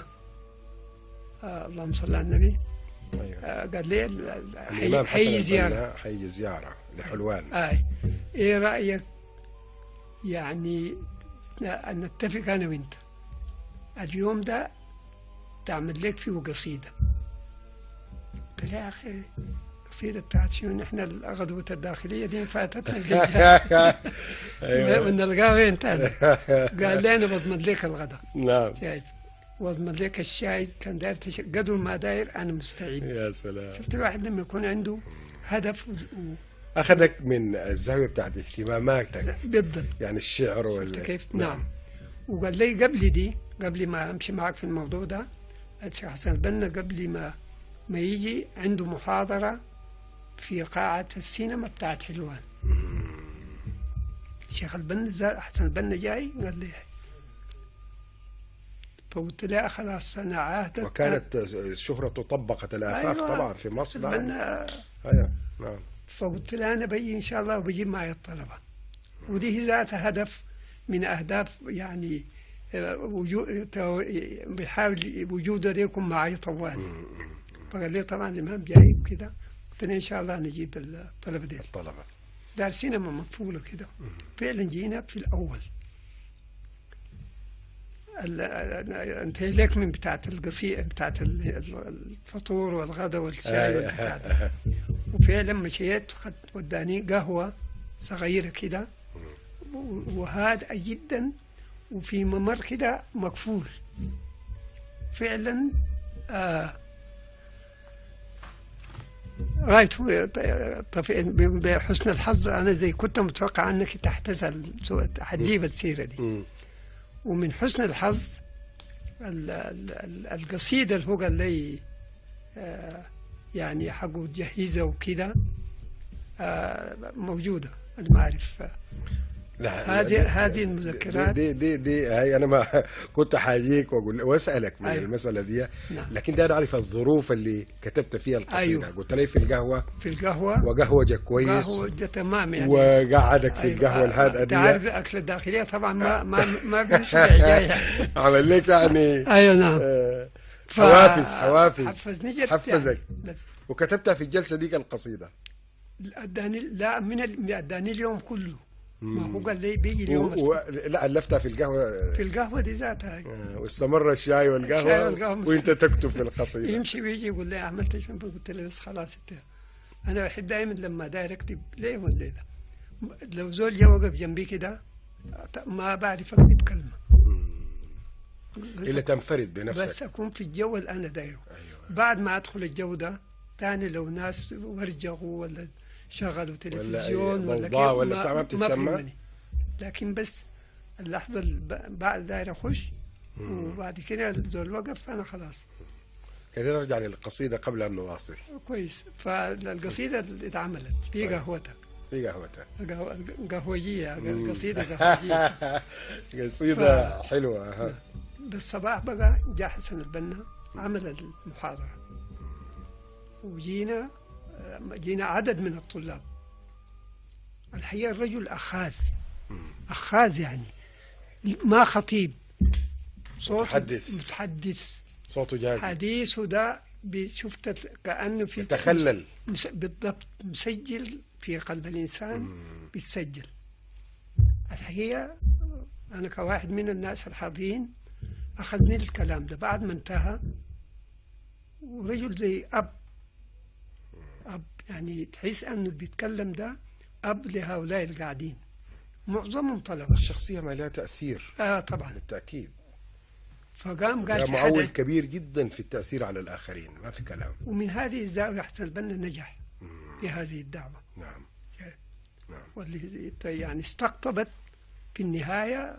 آه اللهم صل على النبي أيوة. آه قال لي ال- ال- الإمام حي, حسن حي زيارة البنا حي زيارة لحلوان آه. إيه رأيك يعني أن نتفق أنا وأنت اليوم ده تعمل لك فيه قصيدة قلت له يا أخي قصيدة بتاعت شنو نحن الغدوة الداخلية دي فاتتنا الرجال أيوة. ونلقاه وين تاني قال لي أنا بضمن لك الغداء نعم شايف واضمن لك الشاي كان داير تش... قدر ما داير أنا مستعد يا سلام شفت الواحد لما يكون عنده هدف و... و... أخذك من الزاوية بتاعت اهتماماتك بالضبط يعني الشعر وال شفت كيف؟ نعم وقال لي قبل دي قبل ما امشي معك في الموضوع ده الشيخ حسن البنا قبل ما ما يجي عنده محاضرة في قاعة السينما بتاعت حلوان الشيخ البنا زار حسن البنا جاي قال لي فقلت له خلاص انا عاهدت وكانت الشهرة طبقت الآفاق أيوة. طبعا في مصر نعم البنا أيوة. نعم فقلت له انا بجي ان شاء الله وبجيب معي الطلبه ودي ذاتها هدف من اهداف يعني آه، وجو- تو- بيحاول وجوده ليكم معي طوال فقال لي طبعا الامام جاي وكده قلت له ان شاء الله نجيب الطلبه دي الطلبة دار سينما مقفوله كده فعلا جينا في الاول ال- ال- انتهي لك من بتاعت القصيدة بتاعت ال- ال- الفطور والغداء والشاي والبتاع ده. وفعلا مشيت خد وداني قهوة صغيرة كده و- وهادئة جدا وفي ممر كده مقفول فعلا آه غايته طف- بحسن الحظ أنا زي كنت متوقع أنك تحتسل حتجيب السيرة دي مم. ومن حسن الحظ ال- ال- ال- القصيدة اللي هو قال لي آه، يعني حقه تجهزها وكده آه، موجودة المعرف لا هذه- دي- هذه دي- المذكرات. دي دي دي هاي انا ما كنت حاجيك واقول واسالك من أيوة. المساله دي نعم. لكن ده اعرف الظروف اللي كتبت فيها القصيده أيوة. قلت لي في القهوه في القهوة وقهوجه كويس قهوة ده تمام يعني وقعدك في أيوة. القهوه الهادئه تعرف دي الأكل الداخلية طبعا ما ما ما بيمشي جاي عمل لك يعني أيوة نعم آه، ف- حوافز حوافز حفزني جد حفزك. يعني. بس وكتبتها في الجلسه ديك القصيده اداني لا من ال- اداني اليوم كله ما هو مم. قال لي بيجي اليوم و... و... لا الفتها في القهوه في القهوة دي ذاتها آه، واستمر الشاي والقهوه, الشاي والقهوة وانت تكتب في القصيده يمشي ويجي يقول لي عملت ايش قلت له بس خلاص انت انا بحب دائما لما داير اكتب ليه والليله لو زول جا وقف جنبي كده ما بعرف اكتب كلمه بس, الا تنفرد بنفسك بس اكون في الجو اللي انا دايره ايوه بعد ما ادخل الجو ده تاني لو ناس ورجعوا ولا شغلوا تلفزيون ولا, ضوضاء كيف ولا بتاع ما ما بتهتم؟ بيهمني. لكن بس اللحظه اللي ب- بعد داير اخش وبعد كده الزول وقف انا خلاص خلينا نرجع للقصيده قبل ان نواصل كويس فالقصيدة اللي اتعملت في طيب. قهوتك في قهوتها قهوة- قهوجية مم. قصيدة قهوجية قصيده حلوه ها. بالصباح بقى جاء حسن البنا عمل المحاضرة وجينا جينا عدد من الطلاب الحقيقة الرجل أخاذ أخاذ يعني ما خطيب صوت متحدث. متحدث صوته جاز حديثه ده شفت كأنه في يتخلل مس- بالضبط مسجل في قلب الإنسان مم. بيتسجل الحقيقة أنا كواحد من الناس الحاضرين أخذني الكلام ده بعد ما انتهى ورجل زي أب أب يعني تحس أنه اللي بيتكلم ده أب لهؤلاء القاعدين معظمهم طلبة الشخصيه ما لها تاثير آه طبعا بالتاكيد فقام قال لها في معول حدا كبير جدا في التاثير على الاخرين ما في كلام ومن هذه الزاوية حسن البنا نجح في هذه الدعوة نعم نعم واللي يعني استقطبت في النهاية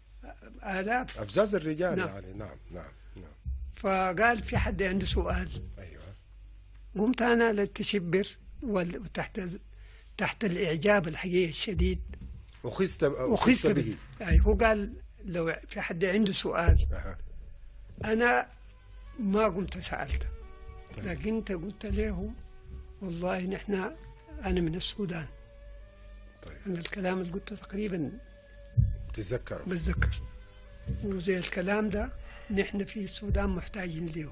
آلاف افزاز الرجال نعم. يعني نعم نعم نعم فقال في حد عنده سؤال ايوه قمت أنا للتشبر وال- وتحت تحت الإعجاب الحقيقي الشديد اخذت وخذت اخذت به به يعني هو قال لو في حد عنده سؤال أها. أنا ما قمت سألته لكن انت قلت له والله نحن انا من السودان طيب انا الكلام اللي قلته تقريبا تتذكروا بتذكر وزي الكلام ده نحن في السودان محتاجين له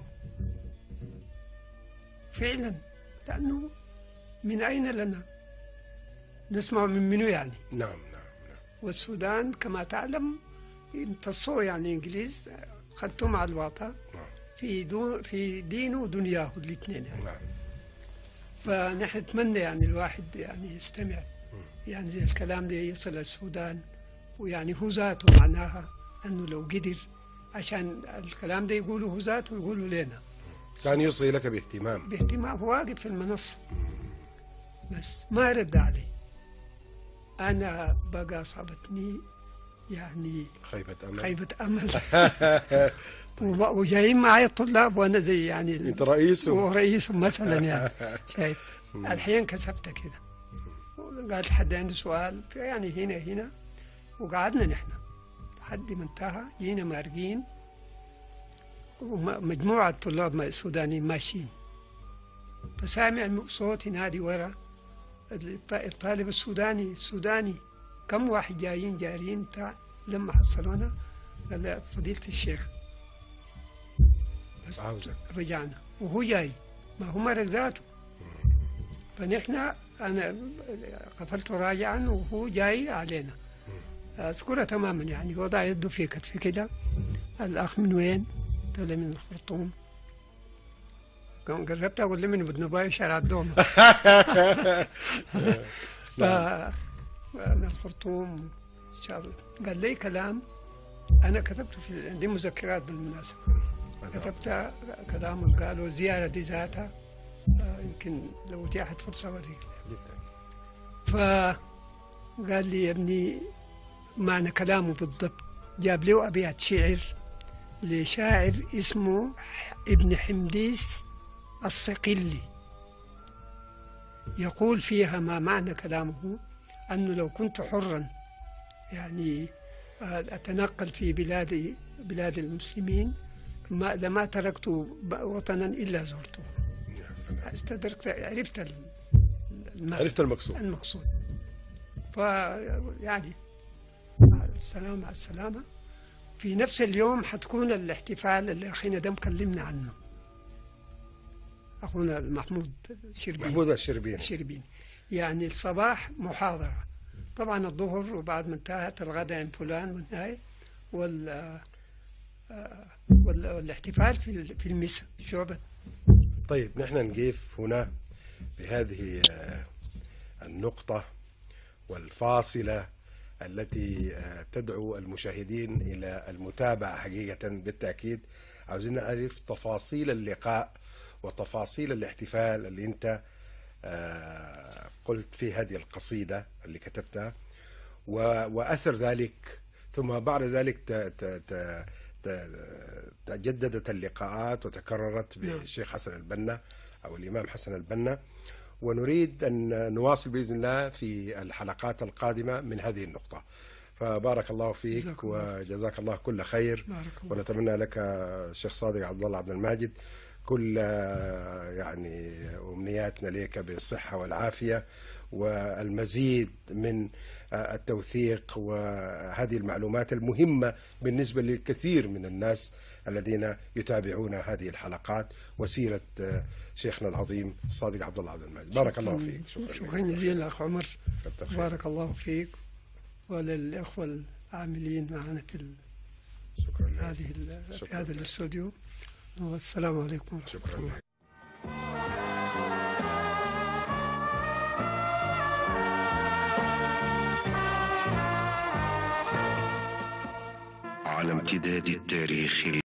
فعلا لانه من اين لنا نسمع من منو يعني نعم نعم نعم والسودان كما تعلم امتصوا يعني انجليز خدتهم على الوطن نعم في دو في دينه ودنياه الاثنين يعني نعم فنحن نتمنى يعني الواحد يعني يستمع يعني زي الكلام ده يصل للسودان ويعني هو ذاته معناها انه لو قدر عشان الكلام ده يقوله هو ذاته يقوله لنا كان يوصي لك باهتمام باهتمام هو واقف في المنصة بس ما رد علي أنا بقى أصابتني يعني خيبة أمل خيبة أمل وب- وجايين معي الطلاب وأنا زي يعني ال- أنت رئيسه ورئيسهم مثلا يعني شايف الحين كسبت كده قال حد عنده سؤال يعني هنا هنا وقعدنا نحن لحد ما انتهى جينا مارقين ومجموعة طلاب السودانيين ماشيين فسامع صوت ينادي ورا الط- الطالب السوداني السوداني كم واحد جايين جارين بتاع لما حصلونا قال له فضيلة الشيخ بس عاوزك رجعنا وهو جاي ما هو مرق ذاته فنحن انا قفلت راجعا وهو جاي علينا اذكرها تماما يعني وضع يده في كتفي كده الاخ من وين؟ قال لي من الخرطوم قام قربت اقول له من بدنباي شارع الدومه ف من الخرطوم ان شاء الله قال لي كلام انا كتبته في عندي مذكرات بالمناسبه كتبت كلام قالوا الزيارة دي ذاتها آه، يمكن لو اتيحت فرصة أوريك جدا فقال لي يا ابني معنى كلامه بالضبط جاب له أبيات شعر لشاعر اسمه ابن حمديس الصقلي يقول فيها ما معنى كلامه أنه لو كنت حرا يعني آه، أتنقل في بلاد بلاد المسلمين ما لما تركت ب- وطنا إلا زرته يا سلام استدركت عرفت ال- المعنى عرفت المقصود المقصود فيعني مع السلامة مع السلامة في نفس اليوم حتكون الاحتفال اللي أخينا ده مكلمنا عنه أخونا محمود شربين محمود الشربيني الشربين يعني الصباح محاضرة طبعا الظهر وبعد ما انتهت الغداء عند فلان والنهاية وال آه، وال- والاحتفال في ال- في المساء شعبة طيب نحن نقف هنا بهذه آه، النقطة والفاصلة التي آه، تدعو المشاهدين إلى المتابعة حقيقة بالتأكيد عاوزين نعرف تفاصيل اللقاء وتفاصيل الاحتفال اللي أنت آه، قلت في هذه القصيدة اللي كتبتها و- وأثر ذلك ثم بعد ذلك ت- ت- ت- ت- تجددت اللقاءات وتكررت نعم. بالشيخ حسن البنا أو الإمام حسن البنا ونريد أن نواصل بإذن الله في الحلقات القادمة من هذه النقطة فبارك الله فيك جزاك الله. وجزاك الله كل خير بارك الله ونتمنى لك الشيخ صادق عبد الله عبد الماجد كل آه، يعني امنياتنا لك بالصحه والعافيه والمزيد من آه، التوثيق وهذه المعلومات المهمه بالنسبه للكثير من الناس الذين يتابعون هذه الحلقات وسيره آه، شيخنا العظيم صادق عبد الله عبد الماجد بارك الله فيك شكرا, شكرا جزيلا أخ عمر كتر خيرك. بارك الله فيك وللإخوة العاملين معنا في ال- شكرا لك. هذه ال- في شكراً هذا لك. الاستوديو والسلام عليكم ورحمة شكرا الله لك على امتداد التاريخ